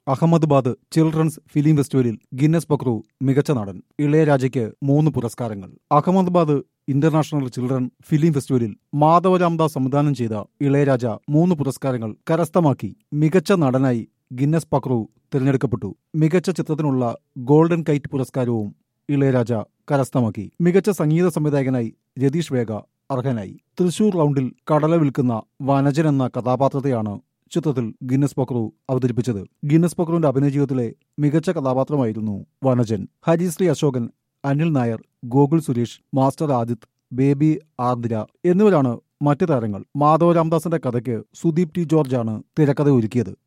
Ahmedabad children's film ഫെസ്റ്റിവലിൽ Guinness Pakru മികച്ച നടൻ ഇളയരാജയ്ക്ക് മൂന്ന് പുരസ്കാരങ്ങൾ അഹമ്മദാബാദ് ഇന്റർനാഷണൽ ചിൽഡ്രൻ ഫിലിം ഫെസ്റ്റിവലിൽ മാധവ രാംദാസ് സംവിധാനം ചെയ്ത ഇളയരാജ മൂന്ന് പുരസ്കാരങ്ങൾ കരസ്ഥമാക്കി മികച്ച നടനായി ഗിന്നസ് പക്രു തിരഞ്ഞെടുക്കപ്പെട്ടു മികച്ച ചിത്രത്തിനുള്ള ഗോൾഡൻ കൈറ്റ് പുരസ്കാരവും ഇളയരാജ കരസ്ഥമാക്കി മികച്ച സംഗീത സംവിധായകനായി രതീഷ് വേഗ അർഹനായി തൃശൂർ റൗണ്ടിൽ കടല വിൽക്കുന്ന വനജൻ എന്ന കഥാപാത്രത്തെയാണ് ചിത്രത്തിൽ ഗിന്നസ് പക്രു അവതരിപ്പിച്ചത് ഗിന്നസ് പക്രുവിന്റെ അഭിനയ ജീവിതത്തിലെ മികച്ച കഥാപാത്രമായിരുന്നു വനജൻ ഹരിശ്രീ അശോകൻ അനിൽ നായർ ഗോകുൽ സുരേഷ് മാസ്റ്റർ ആദിത് ബേബി ആർദ്ര എന്നിവരാണ് മറ്റ് താരങ്ങൾ മാധവ രാംദാസിന്റെ കഥയ്ക്ക് സുദീപ് ടി ജോർജാണ് തിരക്കഥ ഒരുക്കിയത്